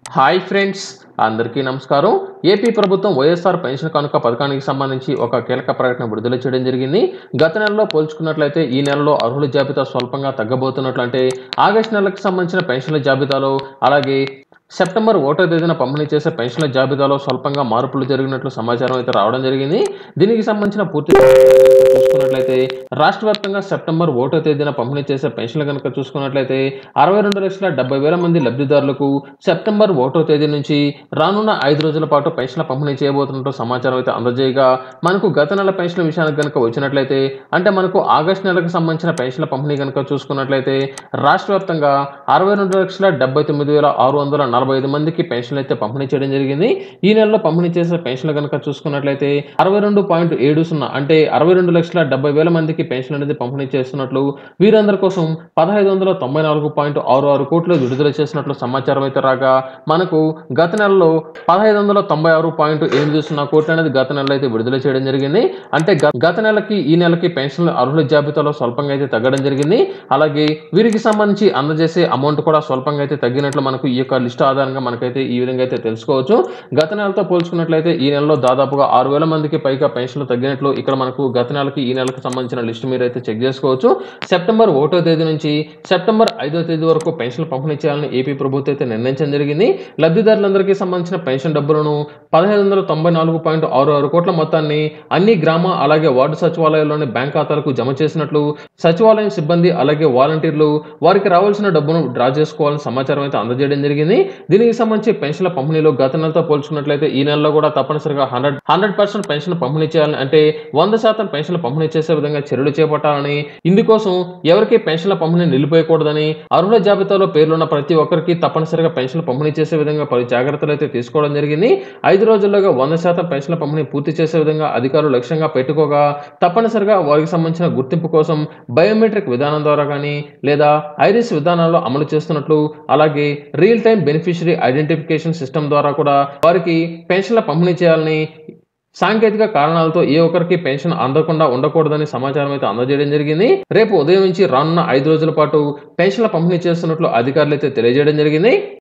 hi friends అందరికీ నమస్కారం AP ప్రభుత్వం వైఎస్ఆర్ పెన్షన్ కానుక పథకానికి సంబంధించి ఒక కీలక ప్రకటన విడుదల చేయడం జరిగింది గత నెలలో పోల్చుకున్నట్లయితే ఈ నెలలో అర్హుల జాబితా స్వల్పంగా తగ్గబోతున్నట్లు అంటే ఆగస్టు నెలకు సంబంధించిన పెన్షన్ల జాబితాలో అలాగే సెప్టెంబర్ ఒకటో తేదీన పంపిణీ చేసే పెన్షన్ల జాబితాలో స్వల్పంగా మార్పులు జరిగినట్లు సమాచారం అయితే రావడం జరిగింది దీనికి సంబంధించిన పూర్తి చూసుకున్నట్లయితే రాష్ట్ర వ్యాప్తంగా సెప్టెంబర్ ఒకటో తేదీన పంపిణీ చేసే పెన్షన్లు కనుక చూసుకున్నట్లయితే అరవై రెండు లక్షల డెబ్బై వేల మంది లబ్ధిదారులకు సెప్టెంబర్ ఒకటో తేదీ నుంచి రానున్న ఐదు రోజుల పాటు పెన్షన్ల పంపిణీ చేయబోతున్నట్టు సమాచారం అయితే అందజేయగా మనకు గత నెల పెన్షన్ల విషయానికి కనుక వచ్చినట్లయితే అంటే మనకు ఆగస్టు నెలకు సంబంధించిన పెన్షన్ల పంపిణీ కనుక చూసుకున్నట్లయితే రాష్ట్ర వ్యాప్తంగా అరవై రెండు లక్షల డెబ్బై తొమ్మిది వేల ఆరు వందల నలభై ఐదు మందికి పెన్షన్లు అయితే పంపిణీ చేయడం జరిగింది ఈ నెలలో పంపిణీ చేసే పెన్షన్లు కనుక చూసుకున్నట్లయితే అరవై రెండు పాయింట్ ఏడు సున్నా అంటే అరవై రెండు లక్షల డెబ్బై వేల మందికి పెన్షన్ అనేది పంపిణీ చేస్తున్నట్లు వీరందరి కోసం పదహైదు వందల తొంభై నాలుగు పాయింట్ ఆరు ఆరు కోట్లు విడుదల చేసినట్లు సమాచారం అయితే రాగా మనకు గత నెలలో పదహైదు వందల తొంభై ఆరు పాయింట్ ఎనిమిది సున్నా కోట్లు అనేది గత నెలలో అయితే విడుదల చేయడం జరిగింది అంటే గ- గత నెలకి ఈ నెలకి పెన్షన్ల అర్హుల జాబితాలో స్వల్పంగా అయితే తగ్గడం జరిగింది అలాగే వీరికి సంబంధించి అందజేసే అమౌంట్ కూడా స్వల్పంగా అయితే తగ్గినట్లు మనకు ఈ యొక్క లిస్ట్ ఆధారంగా మనకైతే ఈ విధంగా అయితే తెలుసుకోవచ్చు గత నెలతో పోల్చుకున్నట్లయితే ఈ నెలలో దాదాపుగా ఆరు వేల మందికి పైగా పెన్షన్లు తగ్గినట్లు ఇక్కడ మనకు గత నెలకి ఈ నెలకు సంబంధించిన లిస్ట్ మీరు అయితే చెక్ చేసుకోవచ్చు సెప్టెంబర్ ఒకటో తేదీ నుంచి సెప్టెంబర్ ఐదో తేదీ వరకు పెన్షన్లు పంపిణీ చేయాలని ఏపీ ప్రభుత్వం అయితే నిర్ణయించడం జరిగింది లబ్ధిదారులందరికీ సంబంధించిన పెన్షన్ డబ్బులను పదహైదు వందల తొంభై నాలుగు పాయింట్ ఆరు ఆరు కోట్ల మొత్తాన్ని అన్ని గ్రామ అలాగే వార్డు సచివాలయాల్లోని బ్యాంక్ ఖాతాలకు జమ చేసినట్లు సచివాలయం సిబ్బంది అలాగే వాలంటీర్లు వారికి రావాల్సిన డబ్బును డ్రా చేసుకోవాలని సమాచారం అయితే అందజేయడం జరిగింది దీనికి సంబంధించి పెన్షన్ల పంపిణీలో గత నెలతో పోల్చుకున్నట్లయితే ఈ నెలలో కూడా తప్పనిసరిగా హండ్రెడ్ హండ్రెడ్ పర్సెంట్ పెన్షన్ పంపిణీ చేయాలని అంటే వంద శాతం పెన్షన్లు పంపిణీ చేసే విధంగా చర్యలు చేపట్టాలని ఇందుకోసం ఎవరికి పెన్షన్ల పంపిణీ నిలిపేయకూడదని అర్హుల జాబితాలో పేర్లున్న ప్రతి ఒక్కరికి తప్పనిసరిగా పెన్షన్లు పంపిణీ చేసే విధంగా పలు జాగ్రత్తలు అయితే తీసుకోవడం జరిగింది ఐదు రోజుల్లోగా వంద శాతం పెన్షన్ల పంపిణీ పూర్తి చేసే విధంగా అధికారులు లక్ష్యంగా పెట్టుకోగా తప్పనిసరిగా వారికి సంబంధించిన గుర్తింపు కోసం బయోమెట్రిక్ విధానం ద్వారా కానీ లేదా ఐరిస్ విధానాల్లో అమలు చేస్తున్నట్లు అలాగే real time beneficiary identification system ద్వారా కూడా వారికి పెన్షన్ల పంపిణీ చేయాలని సాంకేతిక కారణాలతో ఏ ఒక్కరికి పెన్షన్ అందకుండా ఉండకూడదని సమాచారం అయితే అందజేయడం జరిగింది రేపు ఉదయం నుంచి రానున్న ఐదు రోజుల పాటు పెన్షన్ల పంపిణీ చేస్తున్నట్లు అధికారులు అయితే తెలియజేయడం జరిగింది